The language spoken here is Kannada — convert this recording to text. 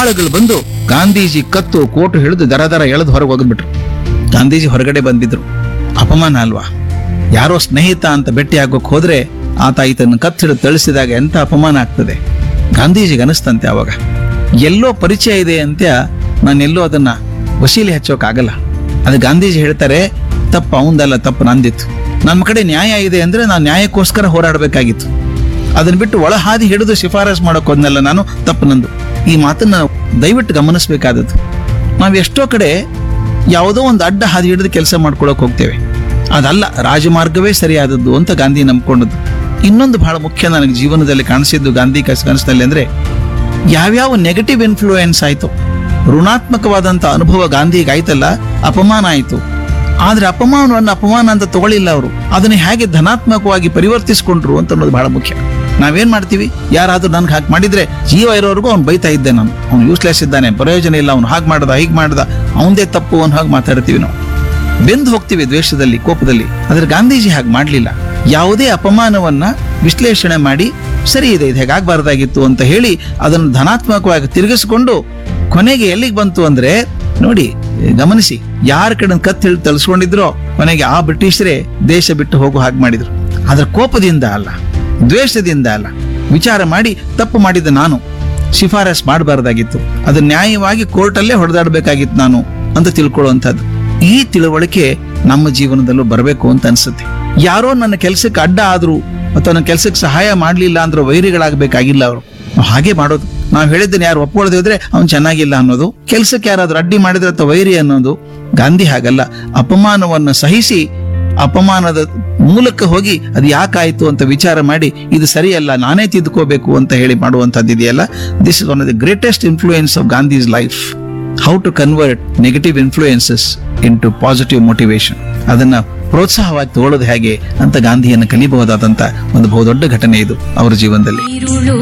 ಆಳುಗಳು ಬಂದು ಗಾಂಧೀಜಿ ಕತ್ತು ಕೋಟು ಹಿಡಿದು ದರ ದರ ಎಳೆದು ಹೊರಗೆ ಹೋಗ್ಬಿಟ್ರು ಗಾಂಧೀಜಿ ಹೊರಗಡೆ ಬಂದಿದ್ರು ಅಪಮಾನ ಅಲ್ವಾ ಯಾರೋ ಸ್ನೇಹಿತ ಅಂತ ಭೇಟಿ ಆಗೋಕ್ ಹೋದ್ರೆ ಆತ ಈತನ ಕತ್ತು ಹಿಡಿದು ತಳಿಸಿದಾಗ ಎಂತ ಅಪಮಾನ ಆಗ್ತದೆ ಗಾಂಧೀಜಿಗೆ ಅನಿಸ್ತಂತೆ ಅವಾಗ ಎಲ್ಲೋ ಪರಿಚಯ ಇದೆ ಅಂತ ನಾನೆಲ್ಲೋ ಅದನ್ನ ವಶೀಲಿ ಹಚ್ಚೋಕ್ಕಾಗಲ್ಲ ಅದು ಗಾಂಧೀಜಿ ಹೇಳ್ತಾರೆ ತಪ್ಪು ಅವಂದಲ್ಲ ತಪ್ಪು ನಂದಿತ್ತು ನಮ್ಮ ಕಡೆ ನ್ಯಾಯ ಇದೆ ಅಂದ್ರೆ ನಾನು ನ್ಯಾಯಕ್ಕೋಸ್ಕರ ಹೋರಾಡಬೇಕಾಗಿತ್ತು ಅದನ್ನ ಬಿಟ್ಟು ಒಳ ಹಾದಿ ಹಿಡಿದು ಶಿಫಾರಸ್ ಮಾಡೋಕ್ ಹೋದ್ನಲ್ಲ ನಾನು ತಪ್ಪು ನಂದು ಈ ಮಾತನ್ನ ದಯವಿಟ್ಟು ಗಮನಿಸಬೇಕಾದದ್ದು ನಾವು ಎಷ್ಟೋ ಕಡೆ ಯಾವುದೋ ಒಂದು ಅಡ್ಡ ಹಾದಿ ಹಿಡಿದು ಕೆಲಸ ಮಾಡ್ಕೊಳಕ್ ಹೋಗ್ತೇವೆ ಅದಲ್ಲ ರಾಜಮಾರ್ಗವೇ ಸರಿಯಾದದ್ದು ಅಂತ ಗಾಂಧಿ ನಂಬ್ಕೊಂಡದ್ದು ಇನ್ನೊಂದು ಬಹಳ ಮುಖ್ಯ ನನಗೆ ಜೀವನದಲ್ಲಿ ಕಾಣಿಸಿದ್ದು ಗಾಂಧಿ ಕಸ ಕನಸಿನಲ್ಲಿ ಅಂದ್ರೆ ಯಾವ್ಯಾವ ನೆಗೆಟಿವ್ ಇನ್ಫ್ಲೂಯೆನ್ಸ್ ಆಯ್ತು ಋಣಾತ್ಮಕವಾದಂತ ಅನುಭವ ಗಾಂಧಿಗೆ ಆಯ್ತಲ್ಲ ಅಪಮಾನ ಆಯ್ತು ಆದ್ರೆ ಅಪಮಾನವನ್ನು ಅಪಮಾನ ಅಂತ ತಗೊಳ್ಳಿಲ್ಲ ಅವರು ಅದನ್ನ ಹೇಗೆ ಧನಾತ್ಮಕವಾಗಿ ಪರಿವರ್ತಿಸ್ಕೊಂಡ್ರು ಅಂತ ಅನ್ನೋದು ಬಹಳ ಮುಖ್ಯ ನಾವೇನ್ ಮಾಡ್ತೀವಿ ಯಾರಾದ್ರೂ ನನ್ಗೆ ಹಾಗೆ ಮಾಡಿದ್ರೆ ಜೀವ ಇರೋವರೆಗೂ ಅವ್ನು ಬೈತಾ ಇದ್ದೆ ನಾನು ಅವ್ನು ಯೂಸ್ಲೆಸ್ ಇದ್ದಾನೆ ಪ್ರಯೋಜನ ಇಲ್ಲ ಅವ್ನು ಹಾಗೆ ಮಾಡ್ದ ಹೀಗೆ ಮಾಡ್ದ ಅವನದೇ ತಪ್ಪು ಅವ್ನು ಹಾಗೆ ಮಾತಾಡ್ತೀವಿ ನಾವು ಬೆಂದು ಹೋಗ್ತೀವಿ ದ್ವೇಷದಲ್ಲಿ ಕೋಪದಲ್ಲಿ ಆದ್ರೆ ಗಾಂಧೀಜಿ ಹಾಗೆ ಮಾಡ್ಲಿಲ್ಲ ಯಾವುದೇ ಅಪಮಾನವನ್ನ ವಿಶ್ಲೇಷಣೆ ಮಾಡಿ ಸರಿ ಇದೆ ಇದು ಹೇಗಾಗಬಾರ್ದಾಗಿತ್ತು ಅಂತ ಹೇಳಿ ಅದನ್ನು ಧನಾತ್ಮಕವಾಗಿ ತಿರುಗಿಸಿಕೊಂಡು ಕೊನೆಗೆ ಎಲ್ಲಿಗೆ ಬಂತು ಅಂದ್ರೆ ನೋಡಿ ಗಮನಿಸಿ ಯಾರ ಕಡೆ ಕತ್ತು ಹಿಡಿದು ತಳಿಸ್ಕೊಂಡಿದ್ರೋ ಕೊನೆಗೆ ಆ ಬ್ರಿಟಿಷರೇ ದೇಶ ಬಿಟ್ಟು ಹೋಗೋ ಹಾಗೆ ಮಾಡಿದ್ರು ಆದ್ರೆ ಕೋಪದಿಂದ ಅಲ್ಲ ದ್ವೇಷದಿಂದ ಅಲ್ಲ ವಿಚಾರ ಮಾಡಿ ತಪ್ಪು ಮಾಡಿದ ನಾನು ಶಿಫಾರಸ್ ಮಾಡಬಾರ್ದಾಗಿತ್ತು ಅದು ನ್ಯಾಯವಾಗಿ ಕೋರ್ಟಲ್ಲೇ ಹೊಡೆದಾಡಬೇಕಾಗಿತ್ತು ನಾನು ಅಂತ ತಿಳ್ಕೊಳ್ಳುವಂಥದ್ದು ಈ ತಿಳುವಳಿಕೆ ನಮ್ಮ ಜೀವನದಲ್ಲೂ ಬರಬೇಕು ಅಂತ ಅನ್ಸುತ್ತೆ ಯಾರೋ ನನ್ನ ಕೆಲಸಕ್ಕೆ ಅಡ್ಡ ಆದ್ರು ಅಥವಾ ನನ್ನ ಕೆಲಸಕ್ಕೆ ಸಹಾಯ ಮಾಡಲಿಲ್ಲ ಅಂದ್ರೆ ವೈರಿಗಳಾಗಬೇಕಾಗಿಲ್ಲ ಅವರು ನಾವು ಹಾಗೆ ಮಾಡೋದು ನಾವು ಹೇಳಿದ್ದನ್ನ ಯಾರು ಒಪ್ಕೊಳ್ದೇ ಇದ್ರೆ ಅವ್ನು ಚೆನ್ನಾಗಿಲ್ಲ ಅನ್ನೋದು ಕೆಲಸಕ್ಕೆ ಯಾರಾದ್ರೂ ಅಡ್ಡಿ ಮಾಡಿದ್ರೆ ಅಥವಾ ವೈರಿ ಅನ್ನೋದು ಗಾಂಧಿ ಹಾಗಲ್ಲ ಅಪಮಾನವನ್ನು ಸಹಿಸಿ ಅಪಮಾನದ ಮೂಲಕ ಹೋಗಿ ಅದು ಯಾಕಾಯ್ತು ಅಂತ ವಿಚಾರ ಮಾಡಿ ಇದು ಸರಿಯಲ್ಲ ನಾನೇ ತಿದ್ಕೋಬೇಕು ಅಂತ ಹೇಳಿ ಮಾಡುವಂಥದ್ದು ಇದೆಯಲ್ಲ this is one of the greatest influence of Gandhi's life how to convert negative influences into positive motivation ಅದನ್ನ ಪ್ರೋತ್ಸಾಹವಾಗಿ ತಗೊಳ್ಳೋದು ಹೇಗೆ ಅಂತ ಗಾಂಧಿಯನ್ನು ಕಲಿಬಹುದಾದಂತ ಒಂದು ಬಹುದೊಡ್ಡ ಘಟನೆ ಇದು ಅವರ ಜೀವನದಲ್ಲಿ ഇരുളു